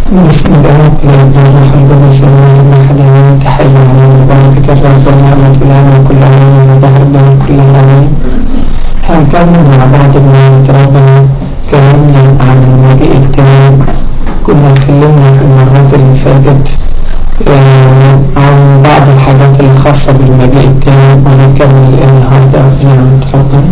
بسم الله الرحمن الرحيم سماه أحد من تحية من بركة الرب ونعمة الآن وكل عام وظهر بين كل العالمين هنكمل مع بعض من ربنا كلامنا عن المجيء التاني كنا اتكلمنا في المرات اللي فاتت عن بعض الحاجات الخاصة بالمجيء التاني ونكمل النهاردة بنعمة ربنا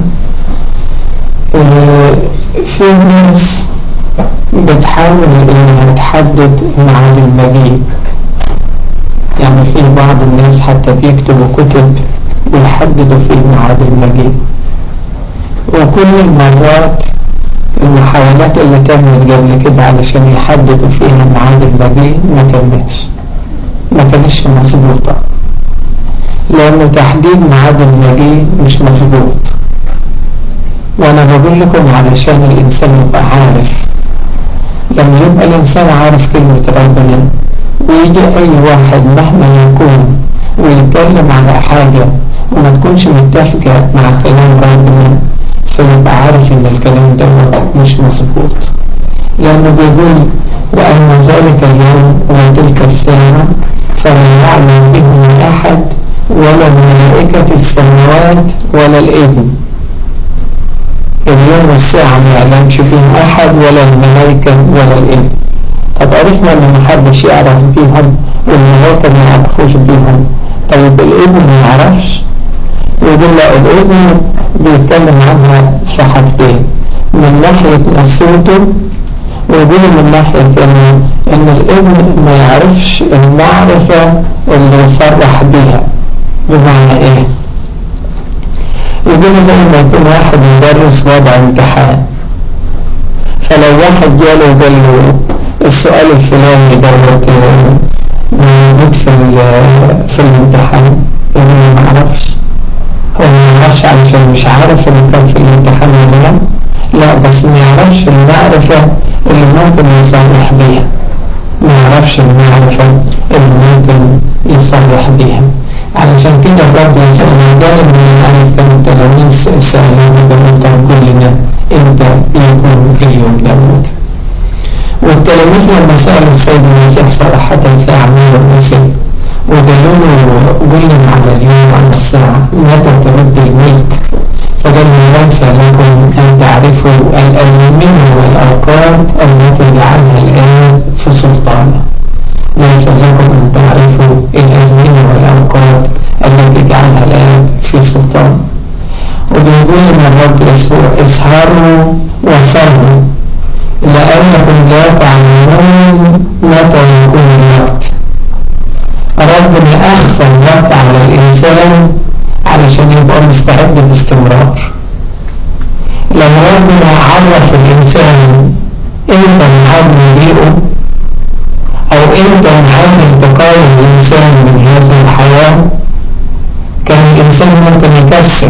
في ناس بتحاول انها تحدد ميعاد المجيء يعني في بعض الناس حتى بيكتبوا كتب ويحددوا فيه ميعاد المجيء وكل المرات المحاولات اللي تمت قبل كده علشان يحددوا فيها ميعاد المجيء ما تمتش ما كانتش مظبوطة لأن تحديد ميعاد المجيء مش مظبوط وأنا بقول لكم علشان الإنسان يبقى عارف لما يبقى الإنسان عارف كلمة ربنا ويجي أي واحد مهما يكون ويتكلم على حاجة وما تكونش متفقة مع كلام ربنا فيبقى عارف إن الكلام ده مش مظبوط لأنه بيقول وأن ذلك اليوم وتلك الساعة فلا يعلم به أحد ولا ملائكة السماوات ولا الابن اليوم والساعة ما يعلمش فيهم أحد ولا الملائكة ولا الإبن طب عرفنا أن محدش يعرف بيهم والملائكة ما يعرفوش بيهم طيب الإبن ما يعرفش يقول لا الإبن بيتكلم عنها في حاجتين من ناحية نسوته ويقول من ناحية إن, إن الإبن ما يعرفش المعرفة اللي يصرح بيها بمعنى إيه يقول زي ما يكون واحد مدرس وضع امتحان فلو واحد جاله وقال له السؤال الفلاني دوت موجود في في الامتحان يقول ما اعرفش هو ما يعرفش علشان مش عارف اللي كان في الامتحان ولا لا لا بس ما يعرفش المعرفة اللي ممكن يصرح بيها ما يعرفش المعرفة اللي ممكن يصرح بيها علشان كده الرب يسأل قال من الألف كانوا التلاميذ سألوه بمنتهى كلنا امتى يكون اليوم دوت والتلاميذ لما سألوا السيد المسيح صراحة في أعمال الرسل وقالوا له قل لنا على اليوم وعلى الساعة متى ترد الملك فقال ليس لكم أن تعرفوا الأزمنة والأوقات التي جعلها الآن في سلطانه ليس لكم أن تعرفوا الأزمنة والأوقات التي جعلها الآن في سلطان وبيقول لنا الرب يسوع اسهروا وصلوا لأنكم لا تعلمون متى يكون الوقت ربنا أخفى الوقت على الإنسان علشان يبقى مستعد باستمرار لما ربنا عرف الإنسان إمتى ميعاد مجيئه أو إمتى ميعاد انتقال الإنسان من هذه الحياة كان الإنسان ممكن يكسل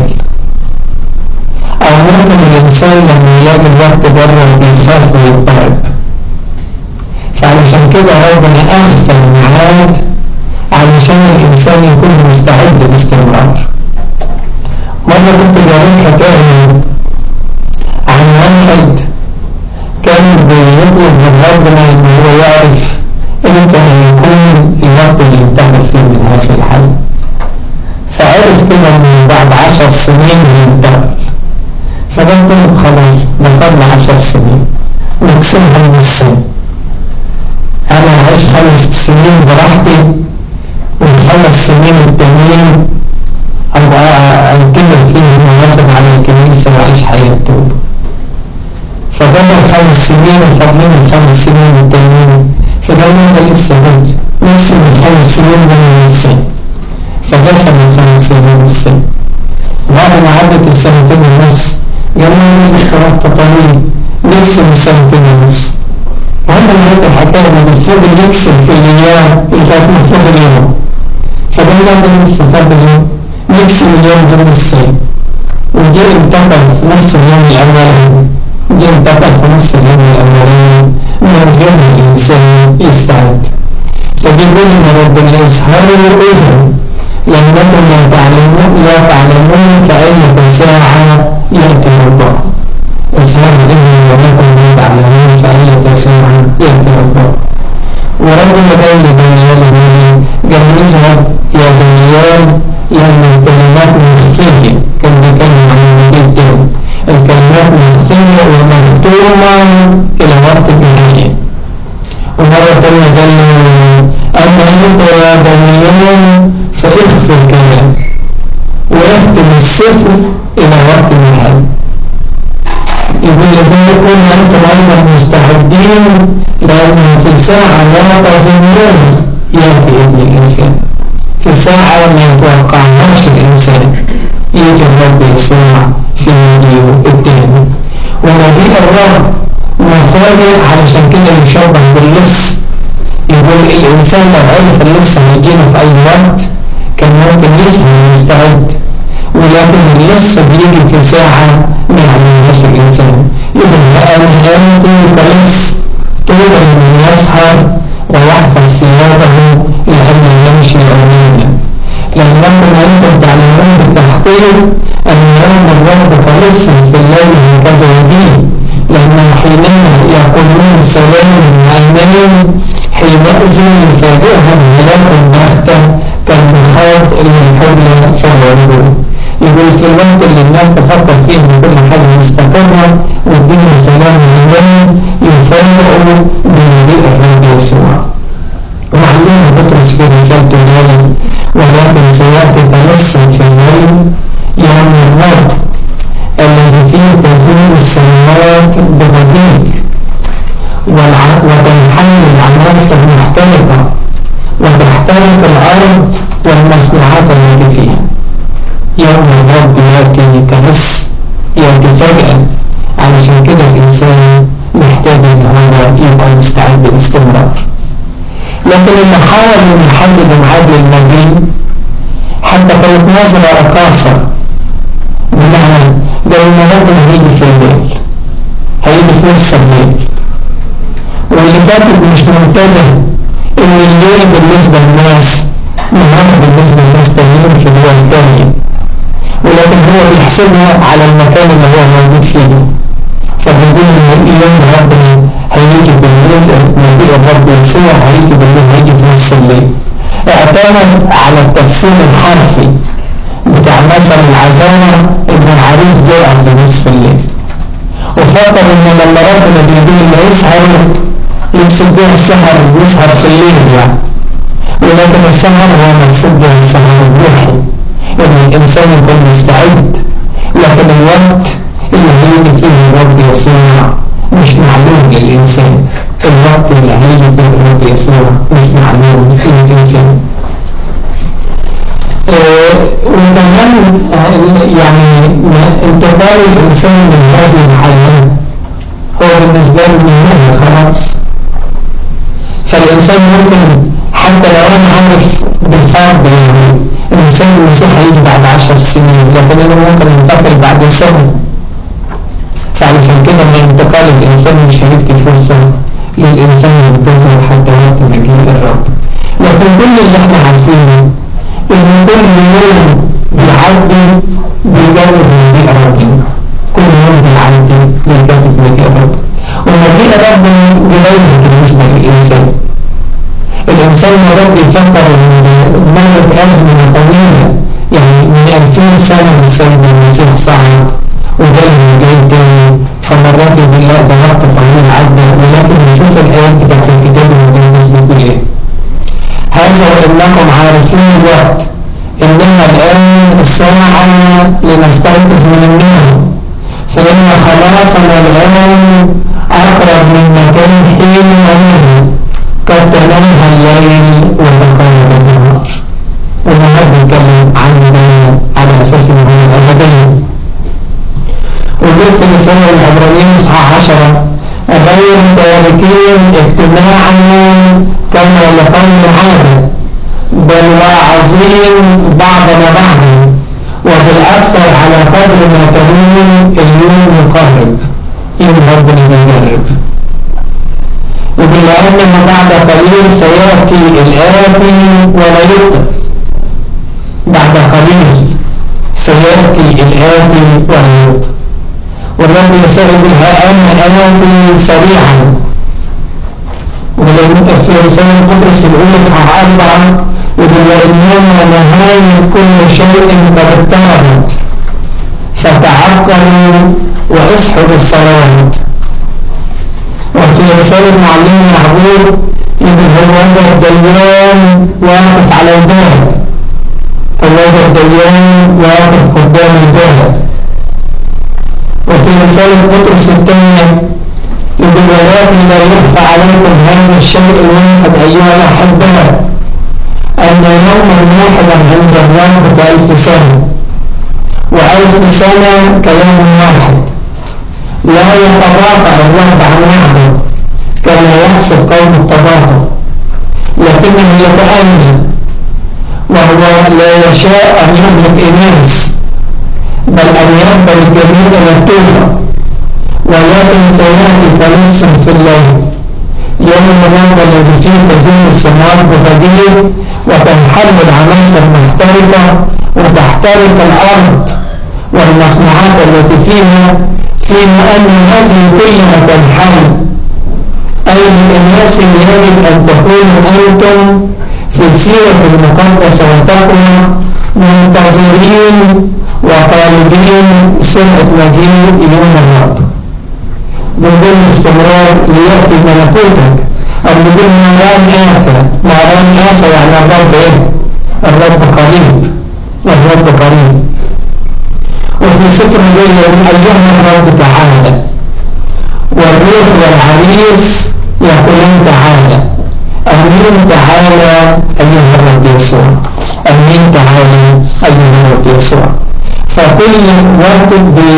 أو ممكن الإنسان لما يلاقي الوقت بره يخاف ويضطرب فعلشان كده ربنا أخفى الميعاد علشان الإنسان يكون مستعد باستمرار مرة كنت قريت حكاية عن واحد كان بيطلب من ربنا إن هو يعرف امتى هيكون الوقت اللي ينتقل فيه من هذه الحياة فعرف كده من بعد عشر سنين ينتقل فقال طيب خلاص نقل عشر سنين نقسمها نصين انا هعيش خمس سنين براحتي والخمس سنين التانيين ابقى انتظر فيهم واظب على الكنيسة واعيش حياة توبة فبدل خمس سنين وفضلين الخمس سنين التانيين فقال انا لسه بدري نقسم الخمس سنين من نصين فقسم الخمس سنين نصين بعد ما عدت السنتين ونص قال لي لسه وقت طويل نقسم السنتين ونص وهم نهاية الحكاية ان المفروض يكسب في الايام اللي كانت المفروض اليوم فقال لي انا لسه فاضل يوم نقسم اليوم ده نصين وجي انتقل في نص اليوم الاولاني جي انتقل في نص اليوم الاولاني من غير الانسان يستعد فبيقول ان ربنا يسهروا اذا لأنكم لا تعلمون لا تعلمون فأية ساعة يأتي الله اسهروا إذا لأنكم لا تعلمون فأية ساعة يأتي الله تانية قال له أما أنت يا بنيان فاغفر كلام ويختم السفر إلى وقت النهاية يقول لذلك كنا أنتم أيضا مستعدين لأنه في ساعة لا تظنون يأتي ابن الإنسان في ساعة ما يتوقعناش الإنسان يجي الرب يسمع في مجيئه التاني ومجيء الرب مفاجئ علشان كده يشبه باللص يقول الإنسان لو عرف اللص هيجينا في أي وقت كان ممكن يسهل ويستعد ولكن اللص بيجي في ساعة ما يعملهاش الإنسان يبقى أنا آتي كلص طول من يسهر ويحفظ ثيابه لأن يمشي أمامنا لأنكم أنتم تعلمون بالتحقيق أن يوم الرب كلص في الليل هكذا يبيه لأنه حينما يقولون سلام أمان حينئذ يفاجئهم هلاك بغتة كالمخاض للحبلة فالعبور يقول في الوقت اللي الناس تفكر فيه ان كل حاجة مستقرة والدنيا سلام أمان يفاجئوا بمجيء الرب يسوع وعلمنا بطرس في رسالته الليل ولكن سيأتي تمسك في الليل يوم الرب الذي فيه تزول السماوات بغديك وتنحل العناصر مختلفة وتحترق الأرض والمصنوعات التي فيها يوم الرب يأتي كنص يأتي فجأة علشان كده الإنسان محتاج إن هو يبقى مستعد باستمرار لكن اللي حاول إن يحدد ميعاد المجيء حتى كانت نظرة أقاصر بمعنى ده إن ربنا هيجي في الليل هيجي في نص الليل واللي كاتب مش منتبه ان الليل بالنسبة للناس نهار بالنسبة للناس تانيين في اليوم الثاني ولكن هو بيحسبها على المكان اللي هو موجود فيه فبيقول ان يوم ربنا هيجي بالليل نبي الرب يسوع هيجي بالليل هيجي في نص الليل اعتمد على التفسير الحرفي بتاع مثل العزامة ان العريس بيقع في نصف الليل وفكر ان لما ربنا بيقول اللي يسهر يقصد بها السهر يسهر في الليل يعني ولكن السهر هو مقصود بها السهر الروحي ان الانسان يكون مستعد لكن الوقت اللي هيجي فيه الرب يسوع مش معلوم للانسان الوقت اللي هيجي فيه الرب يسوع مش معلوم للانسان وكمان يعني انتقال الإنسان من هذه الحياة هو بالنسبة له نهاية خلاص فالإنسان ممكن حتى لو أنا عارف بالفرض يعني الإنسان المسيح هيجي بعد عشر سنين لكن أنا ممكن أنتقل بعد سنة فعلشان كده من انتقال الإنسان مش هيدي فرصة للإنسان ينتظر حتى وقت مجيء الرب لكن كل اللي احنا عارفينه ان كل يوم بيعدي بيجرب مجيء ربنا كل يوم بيعدي بيجرب مجيء ربنا ومجيء ربنا قليل بالنسبة للإنسان الإنسان مرات بيفكر إن مرت أزمة طويلة يعني من 2000 سنة السيد المسيح صعد وجاي من جاي تاني فمرات يقول لا ده وقت طويل عدى ولكن نشوف الآيات بتاعت الكتاب المقدس بتقول إيه هذا وإنكم عارفين الوقت إنما الآن الساعة لنستيقظ من النوم فإن خلاصنا الآن أقرب من مكان حين ونهي قد تنامها الليل وتقرب النهار والنهار بنتكلم عن على أساس إن هو الأبدية وجود في رسالة العبرانيين إصحاح 10 غير تاركين اجتماعا كما لقوم العادة بل واعظين بعضنا بعضا وبالأكثر على قدر ما تكون اليوم يقرب يوم ربنا بيجرب وبما أنه بعد قليل سيأتي الآتي ولا يكتب بعد قليل سيأتي الآتي ولا يكتب والرب يسأل بها أنا آتي سريعا ولو في رسالة قدرس الأولى إصحاح أربعة يقول وإنما نهاية كل شيء قد اقتربت فتعقلوا واصحوا بالصلاة وفي رسالة معلم يعقوب هوذا الديان واقف على الباب هوذا الديان واقف قدام الباب وفي رسالة بطرس الثانية يقول ولكن لا يخفى عليكم هذا الشيء الواحد أيها الأحبة أن يوما واحدا عند الرب بألف سنة وألف سنة كلام واحد لا يتراقع الرب عن وحده كما يحسب قوم التباطؤ لكنه يتأمل وهو لا يشاء أن يهلك إناس بل أن يقبل الجميع مكتوبة ولكن سيأتي تنسم في الليل يوم الرب الذي فيه تزول السماوات بفديه وتنحل العناصر المحترقة وتحترق الأرض والمصنوعات التي فيها فيما أن هذه كلها تنحل أي الناس يجب أن تكونوا أنتم في السيرة المقدسة وتقوى منتظرين وطالبين سرعة مجيء يوم الرب بدون استمرار ليأتي ملكوتك أو بدون مران آسى مران آسى يعني الرب إيه؟ الرب قريب الرب قريب وفي سفر الليل أيها الرب تعالى والروح والعريس يقولون تعالى أمين تعالى أيها الرب يسوع أمين تعالى أيها الرب يسوع فكل وقت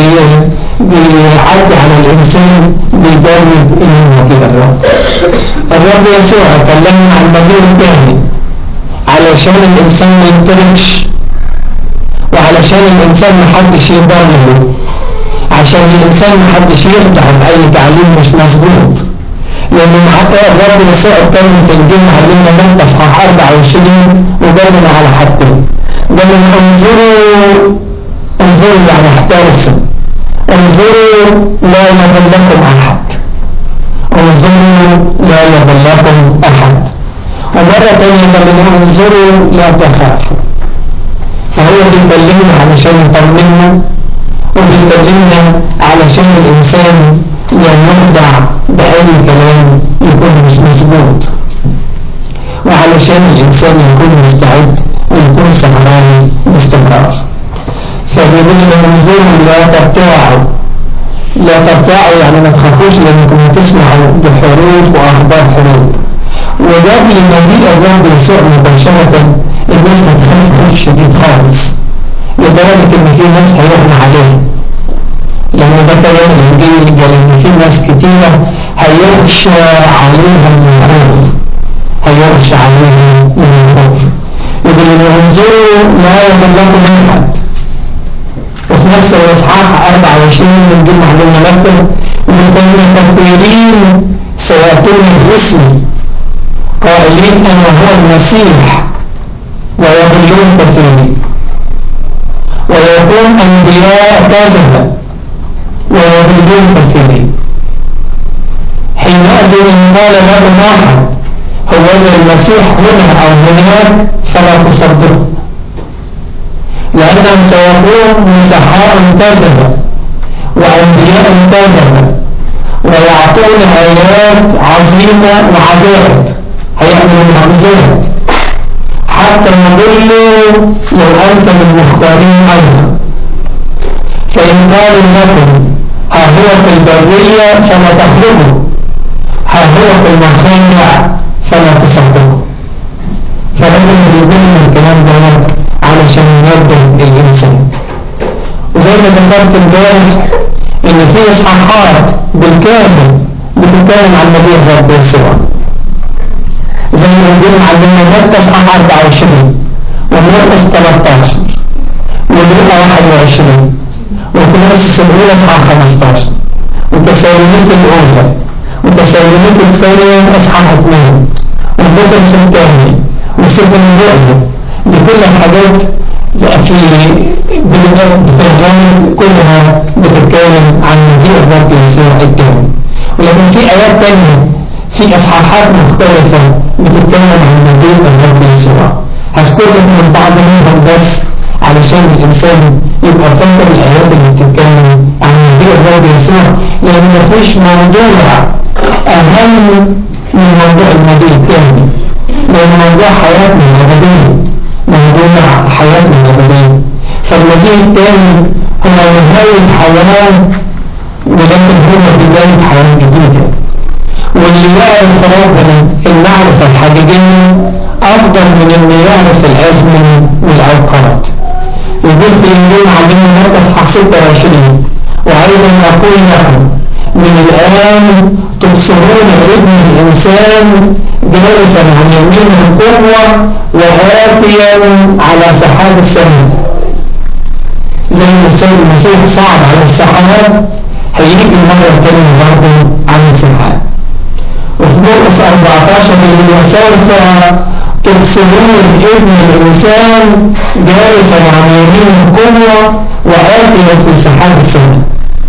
بيعد على الإنسان بيجرب إنه كده الرب الرب يسوع كلمنا عن مجيء الثاني علشان الإنسان ما ينتركش وعلشان الإنسان محدش يضره عشان الإنسان محدش يخدع بأي تعليم مش مظبوط لأن حتى الرب يسوع اتكلم في الجن علمنا من تصحاح 24 وجالنا على حاجتين قال لنا انظروا انظروا يعني احترسوا انظروا لا يضلكم أحد انظروا لا يضلكم أحد ومرة تانية قال لنا انظروا لا تخافوا فهو بيكلمنا علشان يطمنا وبيكلمنا علشان الإنسان يخدع بأي كلام يكون مش مظبوط وعلشان الإنسان يكون مستعد ويكون سهران باستمرار فبيقول لنا انظروا لا تبتاعوا لا تبتاعوا يعني ما تخافوش لأنكم هتسمعوا بحروب وأخبار حروب وقبل مجيء الرب يسوع مباشرة الناس هتخاف خوف شديد خالص لدرجة إن في ناس هيغنى عليهم لأن ده كلام الإنجيل قال إن في ناس كتيرة هيغشى عليها من الخوف هيغشى عليها من الخوف يقول إن انظروا لا يضلكم أحد وفي نفس الإصحاح 24 من جيل معلومة لكم إن كثيرين سيأتون باسمي قائلين أنا هو المسيح ويضلون كثيرين ويكون أنبياء كذبة ويضلون كثيرين حينئذ إن قال لكم واحد هو المسيح هنا أو هناك فلا تصدقوا لأنهم سيكون مسحاء كذبة وأنبياء كذبة ويعطون آيات عظيمة وعجائب هيعملوا معجزات حتى يضلوا لو أنتم المختارين أيضا فإن قالوا لكم ها هو في البرية فلا تخرجوا ها هو في المخانع فلا تصدقوا فلازم يقولنا الكلام ده علشان ينبه الإنسان وزي ما ذكرت امبارح إن في إصحاحات بالكامل بتتكلم عن نبي الرب يسوع زي ما بنقول عندنا متى اصحاح 24 ومرقس 13 ولوقا 21 وكورنثوس الاولى اصحاح 15 وتسالونيك الاولى وتسالونيك الثانيه اصحاح 2 وبطرس الثاني وسفر الرؤيا دي كل الحاجات في بتتكلم كلها بتتكلم عن مجيء الرب يسوع الكامل ولكن في ايات تانية في اصحاحات مختلفة بتتكلم عن مجيء الرب يسوع هذكر لك من بعض منهم بس علشان الانسان يبقى فاكر الايات اللي بتتكلم عن مجيء الرب يسوع لان مفيش موضوع اهم من موضوع المجيء الثاني موضوع حياتنا الأبدية موضوع حياتنا الأبدية فالمجيء الثاني هو نهاية حياة ولكن هو بداية حياة جديدة واللي يعرف ربنا المعرفة الحقيقية أفضل من إنه يعرف الأزمنة والأوقات يقول في اليوم عندنا مركز حق 26 وأيضا أقول لكم من الآن تبصرون ابن الإنسان جالسا عن يمين القوة وآتيا على سحاب السماء زي ما السيد المسيح صعد على السحاب هيجي المرة الثانية برضه على السحاب وفي مرقس 14 اللي وسوف تبصرون ابن الإنسان جالسا عن يمين القوة وآتيا في سحاب السماء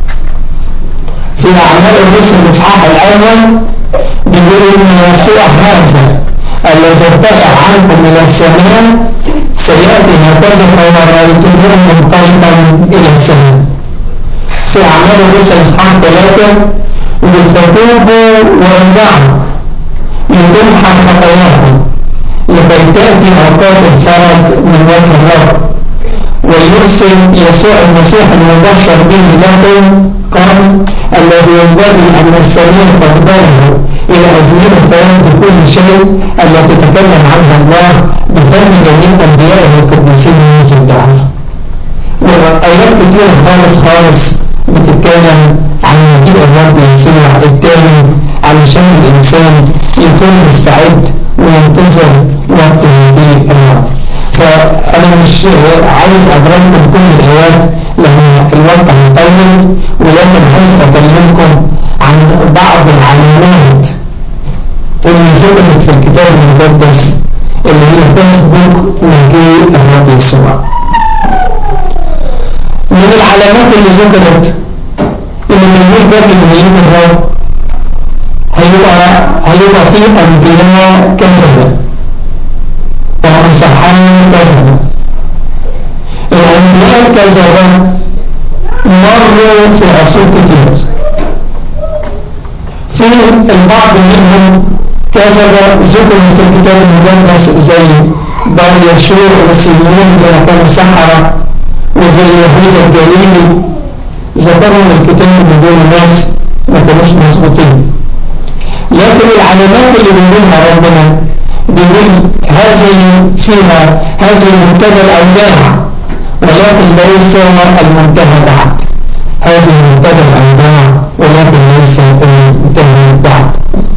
في أعمال الرسل الإصحاح الأول بيقول إن يسوع هذا الذي ارتفع عنكم إلى السماء سيأتي هكذا كما رأيتموه منطلقا إلى السماء في أعمال الرسل إصحاح ثلاثة فتوبوا وارجعوا لتمحى خطاياكم لكي تأتي أوقات الفرج من وجه الرب ويرسل يسوع المسيح المبشر به لكم قال الذي ينبغي أن السرير تقبله إلى أزمنة بيان كل شيء التي تكلم عنها الله بفهم جميع أنبيائه القديسين منذ الدهر وآيات كتير خالص خالص بتتكلم عن مجيء الرب يسوع التاني علشان الإنسان يكون مستعد وينتظر وقت مجيء الرب فأنا مش عايز أدرككم كل الآيات لأن الوقت هيطول ولكن عايز أكلمكم عن بعض العلامات اللي ذكرت في الكتاب المقدس اللي هي تسبق مجيء الرب يسوع من العلامات اللي ذكرت ان المجيء قبل مجيء الرب هيبقى هيبقى فيه انبياء كذبه ومسحان كذبه الانبياء الكذبه مروا في عصور كتير في البعض منهم كذب ذكر في الكتاب المقدس زي بني يشوع والسيمون اللي كانوا سحرة وزي يهوذا الجليلي ذكرهم الكتاب من دون الناس ما كانوش مظبوطين لكن العلامات اللي بيقولها ربنا بيقول هذه فيها هذه منتهى الأوجاع ولكن ليس المنتهى بعد هذه منتهى الأوجاع ولكن ليس المنتهى بعد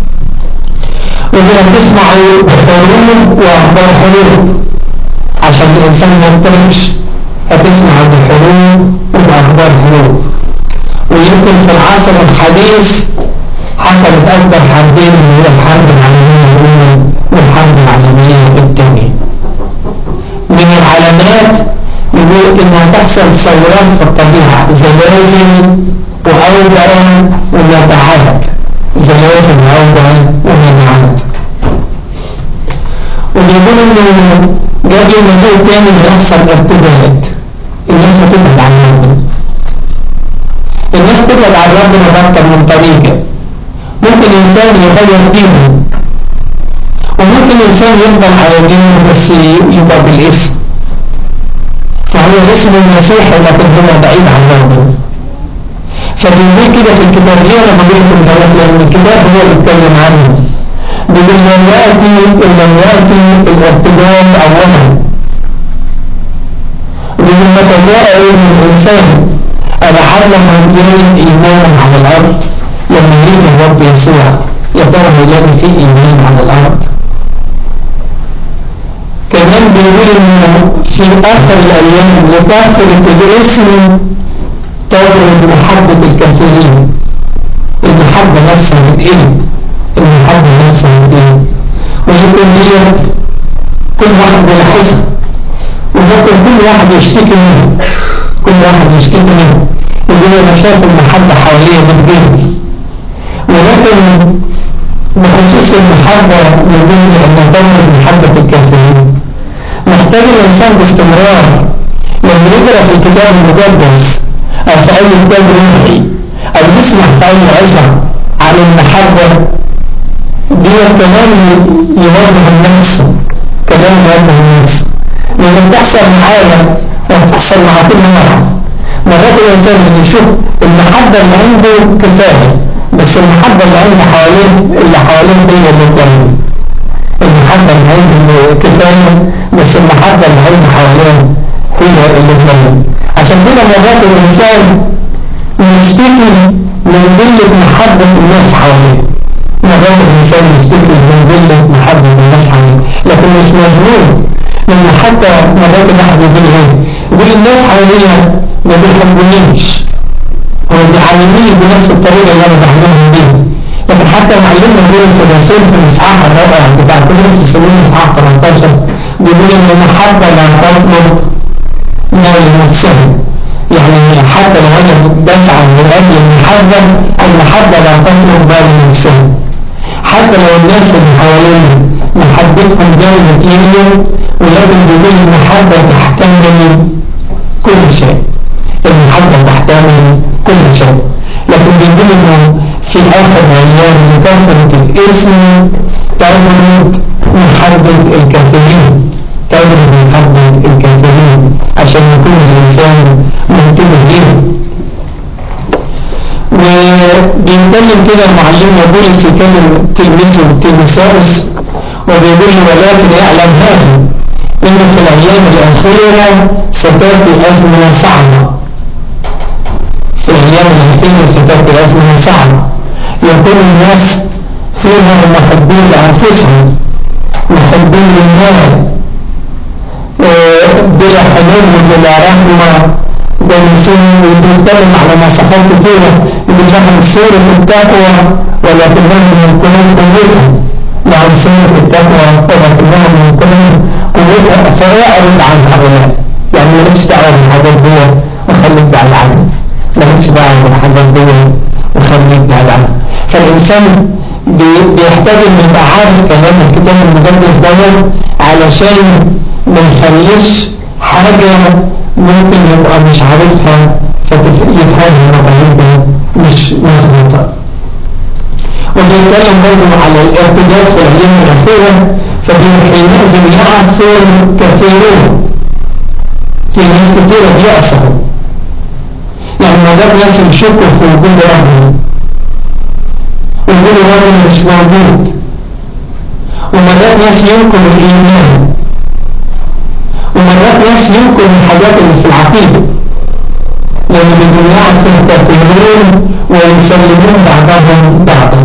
وإذا تسمعوا حروب وأخبار حروب عشان الإنسان ما يضطربش هتسمع بحروب وأخبار حروب ويمكن في العصر الحديث حصلت أكبر حربين اللي هي الحرب العالمية الأولى والحرب العالمية الثانية من العلامات يقول إنها تحصل ثورات في الطبيعة زلازل وأوبئة ومبيعات زلازل وأوبئة ومبيعات وبيقول إنه جاب يوم الجو تاني بيحصل ارتداد الناس هتبعد عن ربنا الناس تبعد عن ربنا بأكتر من طريقة ممكن إنسان يغير دينه وممكن إنسان يفضل على دينه بس يبقى بالاسم فهو اسم المسيح لكن هو بعيد عن ربنا فبيقول كده في الكتاب ليه انا بقول لكم دوت لان الكتاب هو اللي بيتكلم عنه بيقول لم ياتي لم ياتي الارتجال اولا بيقول متى جاء ابن الانسان ألعلهم يجد ايمانا على الارض لما يجي الرب يسوع يا ترى هيلاقي فيه ايمان على الارض كمان بيقول انه في اخر الايام لكثرة الاسم تضرب محبة الكثيرين المحبة نفسها بتقل المحبة نفسها بتقل ويكون ديت كل واحد بيلاحظها وممكن كل واحد يشتكي منه كل واحد يشتكي منه يقول انا شايف المحبة حواليا بتقل ولكن بخصوص المحبة يقول ان تضرب محبة الكثيرين محتاج الإنسان باستمرار لما يقرأ في الكتاب المقدس أو في أي كتاب روحي أو يسمع في أي عظة عن المحبة دي كمان يوضح النفس بتحصل معايا وبتحصل مع كل واحد مرات الإنسان اللي يشوف المحبة اللي عنده كفاية بس المحبة اللي عنده حواليه اللي حواليه هي اللي كفاية المحبة اللي عنده كفاية بس المحبة اللي عنده حواليه هي اللي كفاية عشان كده مرات الإنسان يشتكي من قلة محبة الناس حواليه مرات الإنسان يشتكي من قلة محبة الناس حواليه لكن مش مظلوم لأن حتى مرات الواحد يقول إيه يقول الناس حواليا ما بيحبونيش هو بيعلمني بنفس الطريقة اللي أنا بعلمهم بيها لكن حتى معلمنا بولس الرسول في الإصحاح الرابع بتاع كورنثوس السنين إصحاح 18 بيقول إن المحبة لا تطلب من نفسها يعني حتى لو أنا بسعى من أجل المحبة المحبة لا تطلب بال نفسها حتى لو الناس اللي حوالينا محبتهم جامدة ليا ولكن بيقول المحبة تحتمل كل شيء المحبة تحتمل كل شيء لكن بيقول انه في اخر الايام لكثرة الاسم تجرد محبة الكثيرين تجرد محبة الكثيرين عشان يكون الانسان منتبه ليه وبيتكلم كده معلمنا بولس يكلم تلميذه تلميذاوس وبيقول له ولكن يعلم هذا إن في الأيام الأخيرة ستأتي أزمنة صعبة في الأيام الأخيرة ستأتي أزمنة صعبة يكون الناس فيها محبين لأنفسهم محبين للمال بلا حلول وبلا رحمة بنسين وبيتكلم على مواصفات كثيرة يقول لهم سورة التقوى ولكنهم يكونون قوتهم يعني سورة التقوى ولكنهم يكونون قوتها فاعرض عن هؤلاء يعني مالكش دعوة بالحاجات دي وخليك بعد عنها مالكش دعوة بالحاجات دي وخليك بعد عنها فالإنسان بيحتاج انه يبقى عارف كلام الكتاب المقدس دوت علشان ما يخليش حاجة ممكن يبقى مش عارفها فيفهمها مقاييدها مش مظبوطة وبيتكلم برضه على الارتداد في الأيام الأخيرة فحينئذ يعثر كثيرون في ناس كثيرة بيأسروا يعني ما دام ناس يشكوا في وجود ربنا وجود ربنا مش موجود وما دام ناس ينكروا الإيمان ومرات ناس ينكر الحاجات اللي في العقيدة لأن بالدنيا كثيرون ويسلمون بعضهم بعضا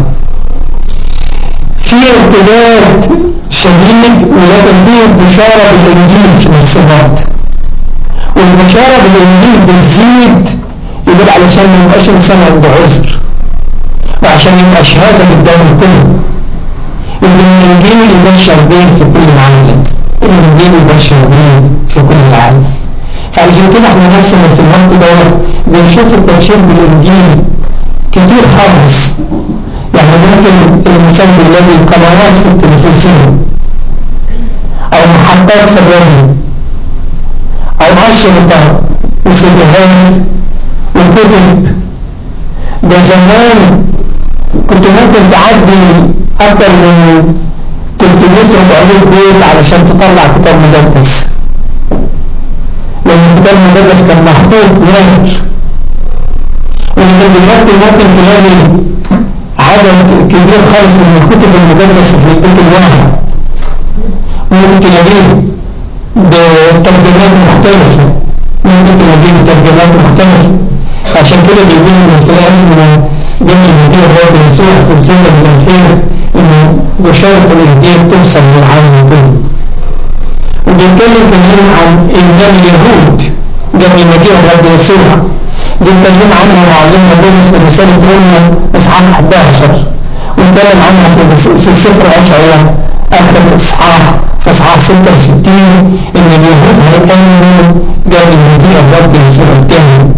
في ارتباط شديد ولكن فيه بشارة بالإنجيل في نفس الوقت والبشارة بالإنجيل بتزيد يقول علشان ما يبقاش إنسان عنده عذر وعشان يبقى شهادة قدام الكل إن الإنجيل يبشر به في كل العالم الإنجيل يبشر به في كل العالم فعشان كده احنا نفسنا في الوقت دوت بنشوف التبشير بالإنجيل كتير خالص يعني ممكن الإنسان بيلاقي قنوات في التلفزيون أو محطات في الراديو أو أشرطة وسيديهات وكتب ده زمان كنت ممكن تعدي أكتر من 300 400 بيت علشان تطلع كتاب مقدس لأن الكتاب المقدس كان محطوط نادر ولكن دلوقتي ممكن تلاقي عدد كبير خالص من الكتب المقدسة في البيت الواحد ممكن تلاقيه بترجمات مختلفة ممكن تلاقيه بترجمات مختلفة عشان كده بيقولوا ان في اسمنا جمع النبي الرب يسوع في الزمن الأخير إنه بشارة الإنجيل توصل للعالم كله وبيتكلم كمان عن إنجيل اليهود جمع النبي الرب يسوع بيتكلم عنها معلمنا بولس في رسالة روما إصحاح 11 واتكلم عنها في في سفر أشعياء آخر إصحاح في إصحاح 66 إن اليهود هيأمنوا جمع النبي الرب يسوع الكامل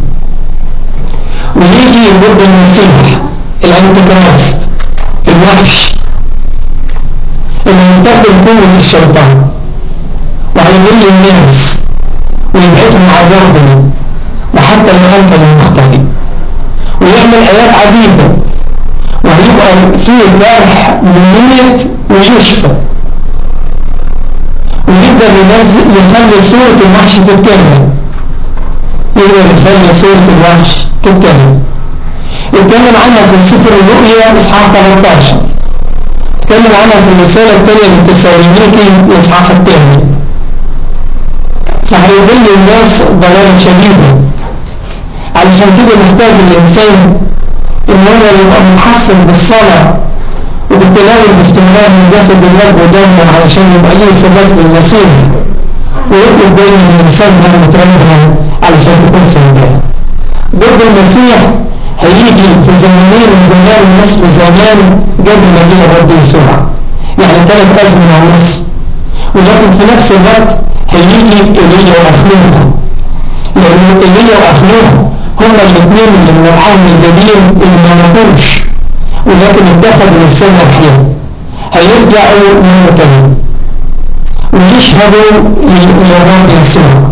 ويجي ضد المسيح الانتكراست الوحش اللي يستخدم قوة الشيطان وهيضل الناس ويبعدهم عن ربنا وحتى الخلق المختلف ويعمل آيات عجيبة وهيبقى فيه جرح مميت ويشفى ويقدر يخلي صورة الوحش تتكلم يقدر يخلي صورة الوحش تتكلم يتكلم عنها في سفر الرؤيا إصحاح 13 يتكلم عنها في الرسالة الثانية للتسالونيكي الإصحاح الثاني فهيضل الناس ضلالا شديدا علشان كده محتاج الإنسان إن هو يبقى محصن بالصلاة وبالتلاوة باستمرار من جسد الله ودمه علشان يبقى له ثبات في المسيح ويطلب دايما من الإنسان ده متربها علشان تكون سندها ضد المسيح هيجي في زمانين من زمان الناس في زمان قبل ما جه الرب يسوع يعني ثلاث أزمنة ونص ولكن في نفس الوقت هيجي إيليا وأخنوها لأن إيليا وأخنوها هما الاثنين اللي من العالم القديم اللي ما ماتوش ولكن اتخذوا السنة الحين هيرجعوا مرة تانية ويشهدوا للرب يسوع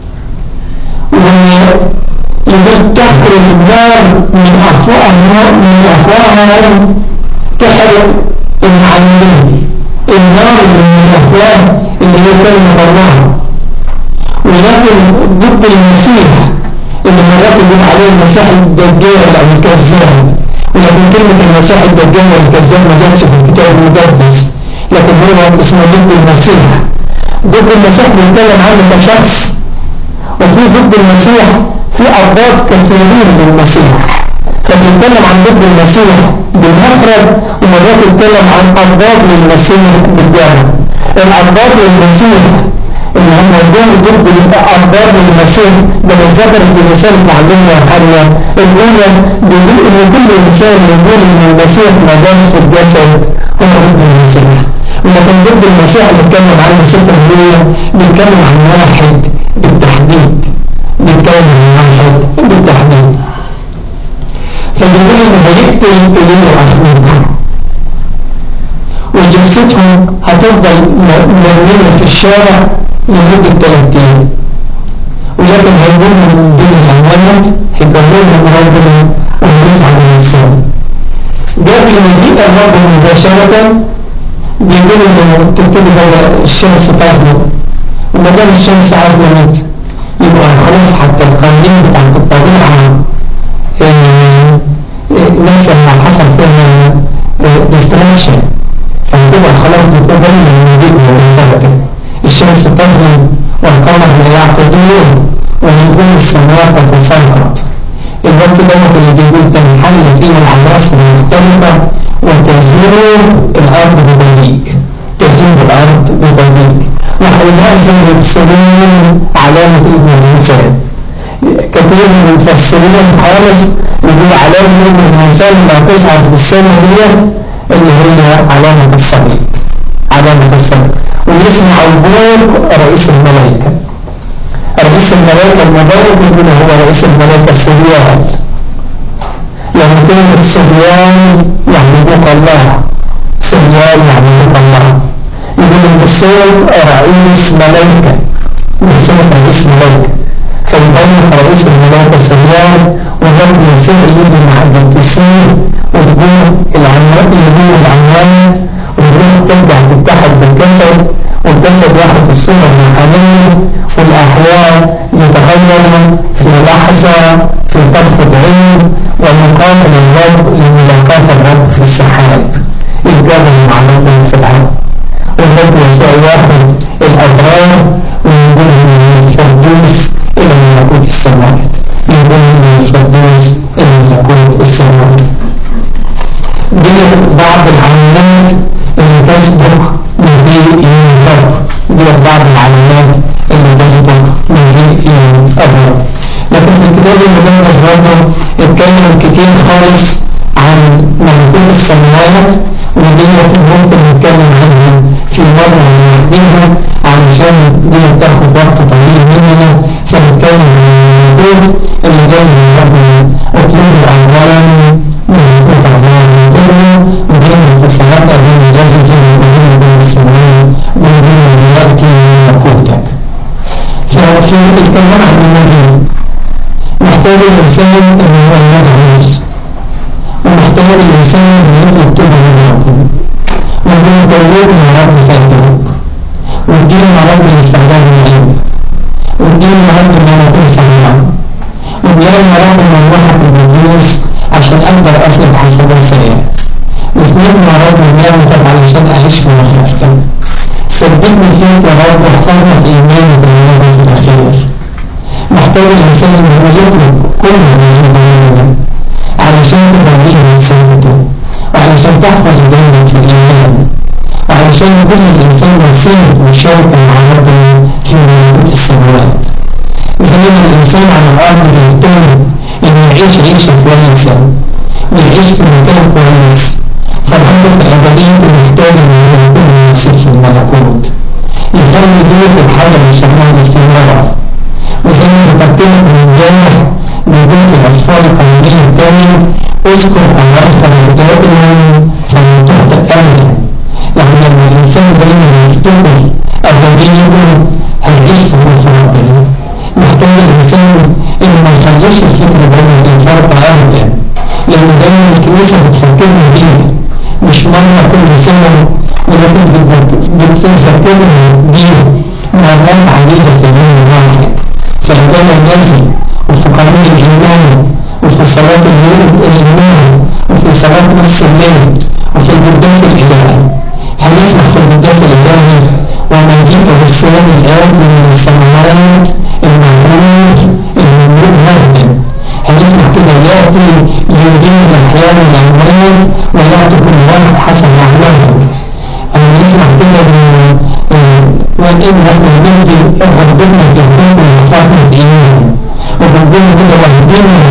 ويقول تخرج النار من أفواههم من أفواههم تحرق المعلمين النار من الأفواه اللي هي كلمة الله ولكن ضد المسيح اللي مرات يقول عليه المسيح الدجال أو الكذاب ولكن كلمة المسيح الدجال والكذاب ما جاتش في الكتاب المقدس لكن هو اسمه ضد المسيح ضد المسيح بيتكلم عنه كشخص وفي ضد المسيح في أضداد كثيرين للمسيح فبيتكلم عن ضد المسيح بالمفرد ومرات يتكلم عن أضداد للمسيح بالجامع الأضداد للمسيح اللي هم يكونوا ضد الأضداد للمسيح ده ذكر في رسالة معلمنا يوحنا الأولى بيقول إن كل إنسان يقول إن المسيح ما دامش في الجسد هو ضد المسيح ولكن ضد المسيح اللي اتكلم عنه سفر الدنيا بيتكلم عن واحد بالتحديد بيتكلم عن واحد بالتحديد فبيقول إنه هيقتل إليه وأخوه وجلستهم هتفضل مرمية في الشارع لمدة ثلاث أيام ولكن هيقولوا من دون الأموات هيقولوا ربنا ويسعد الإنسان قبل مجيء الرب مباشرة بيقول إنه تبتدي بقى الشمس تظلم وما دام الشمس أظلمت يبقى خلاص حتى القوانين بتاعت الطبيعة نفسها ما حصل فيها ديستراكشن فهتبقى خلاص بتبقى من مجيء مباشرة الشمس تظلم والقمر لا يعتدون ونجوم السماوات تتساقط الوقت دوت اللي بيقول تنحل فيه العناصر المختلفة وتزول الأرض بضيق تزول الأرض بضيق وحينئذ يبصرون علامة ابن الإنسان كثير من المفسرين خالص يقول علامة ابن الإنسان ما تظهر في السنة ديت اللي هي علامة الصليب علامة الصليب ويسمع البوق رئيس الملائكة رئيس الملائكة المبارك يقول هو رئيس الملائكة السريان يعني كلمة سريان يعني بوق الله سريان يعني بوق الله يقول ان الصوت رئيس ملائكة بصوت رئيس ملائكة فيبين رئيس الملائكة سريان والرب يسير يجي مع الانتصار وتقول العنوان يقول العنوان والروح ترجع تتحد بالجسد والجسد ياخد الصورة الروحانية والأحياء يتغير في لحظة في طرفة عين ويقابل الرب لملاقاة الرب في السحاب الجبل مع ربنا في العالم والرب يسوع ياخد الأبرار ويقول من الفردوس إلى ملكوت السماوات يقول من الفردوس إلى ملكوت السماوات دي بعض العلامات اللي تسبق مجيء يوم الرب دي بعض العلامات اللي تسبق مجيء يوم الرب لكن في الكتاب المقدس برضه اتكلم كتير خالص عن ملكوت السماوات ودي ممكن نتكلم عنها في مرة لوحديها علشان دي بتاخد وقت طويل مننا فنتكلم عن الملكوت اللي جاي من ربنا اطلبوا اولا ملكوت الله وبره ودين الفصلات بين الجزء وبين بين السماوات وبين يأتي ملكوتك ففي الكلام عن المدينة محتاج الإنسان أن هو ينهى نفسه ومحتاج الإنسان أن يطلب توبة من ربنا ويكون توبة مع رب فاتنا والدين مع رب الاستعداد من وبيديني مرض ان انا اكون سريع وبيلاقي مرض ان الواحد بالفلوس عشان اقدر اسلك حسابات سريعة واثنين مرض ان انا متعب علشان اعيش في مخافة ثبتني فيك يا رب واحفظنا في ايماني بالنفس الاخير محتاج الانسان ان هو يطلب كل ما يجب علشان تبنيه من سنته وعلشان تحفظ دايما في الايمان وعلشان كل الانسان نصيب وشوكة مع ربنا في ملكوت السماوات زي ما الانسان على الارض بيهتم انه يعيش عيشة كويسة ويعيش في مكان كويس فالرب في الابدية محتاج انه يكون نصيب في الملكوت يخلي دور الحاجة اللي شغالة باستمرار وزي ما ذكرت لك من امبارح بداية الأسفار القانونية الثانية اذكر أواخر دائما فلن تخطئ أبدا يعني لما الإنسان دايما يفتكر أبديته هيعيش في خوف ربنا محتاج الإنسان إنه ما يخليش الفكر دايما ينفرق أبدا لأن دايما الكنيسة بتفكرنا بيه مش مرة كل سنة ولكن بتذكرنا بيه مرات عديدة في اليوم الواحد في عبادة النازل وفي قانون الإيمان وفي صلاة الإيمان وفي صلاة نص الليل وفي القداس الإلهي هنسمع في القداس الإلهي وما جيء بالسلام الآن من السماوات المعروف المملوك مهدا هنسمع كده يأتي يدين أحيانا الأموال ويأتي كل واحد حسب أعماله هنسمع كده وإن نحن نهدي ربنا في الحكم وحفاظنا الإيمان وبنقول كده واهدنا